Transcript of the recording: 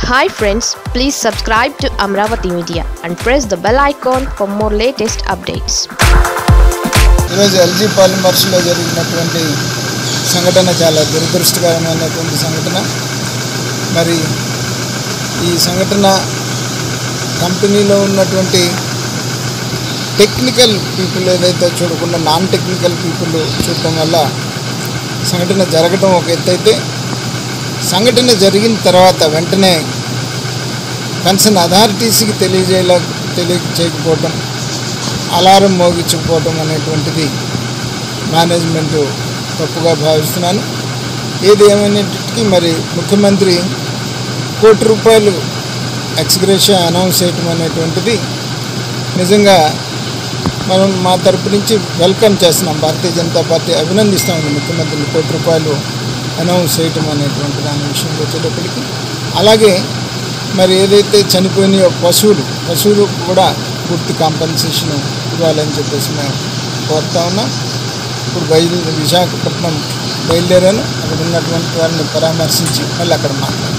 hi friends please subscribe to Amaravati media and press the bell icon for more latest updates ఈరోజు LG పాలిమర్స్లో జరిగినటువంటి సంఘటన చాలా దురదృష్టకరమైనటువంటి సంఘటన మరి ఈ సంఘటన కంపెనీలో ఉన్నటువంటి టెక్నికల్ పీపుల్ ఏదైతే చూడకుండా నాన్ టెక్నికల్ పీపుల్ చూడటం వల్ల సంఘటన జరగడం ఒక ఎత్తు అయితే సంఘటన జరిగిన తర్వాత వెంటనే కన్సర్న్ అథారిటీస్కి తెలియజేయలే తెలియచేయకపోవటం అలారం మోగించకపోవటం అనేటువంటిది మేనేజ్మెంట్ తప్పుగా భావిస్తున్నాను ఏది ఏమైనప్పటికీ మరి ముఖ్యమంత్రి కోటి రూపాయలు ఎక్స్గ్రేషియా అనౌన్స్ చేయటం అనేటువంటిది నిజంగా మనం మా తరపు నుంచి వెల్కమ్ చేస్తున్నాం భారతీయ జనతా పార్టీ అభినందిస్తాం ముఖ్యమంత్రిని కోటి రూపాయలు అనౌన్స్ చేయటం అనేటువంటి దాని విషయంలో వచ్చేటప్పటికి అలాగే మరి ఏదైతే చనిపోయినాయో పశువులు పశువులు కూడా పూర్తి కాంపన్సేషన్ ఇవ్వాలని చెప్పేసి మేము కోరుతా ఉన్నాం ఇప్పుడు బయలు విశాఖపట్నం బయలుదేరాను అక్కడ ఉన్నటువంటి వారిని పరామర్శించి మళ్ళీ అక్కడ మాట్లాడాను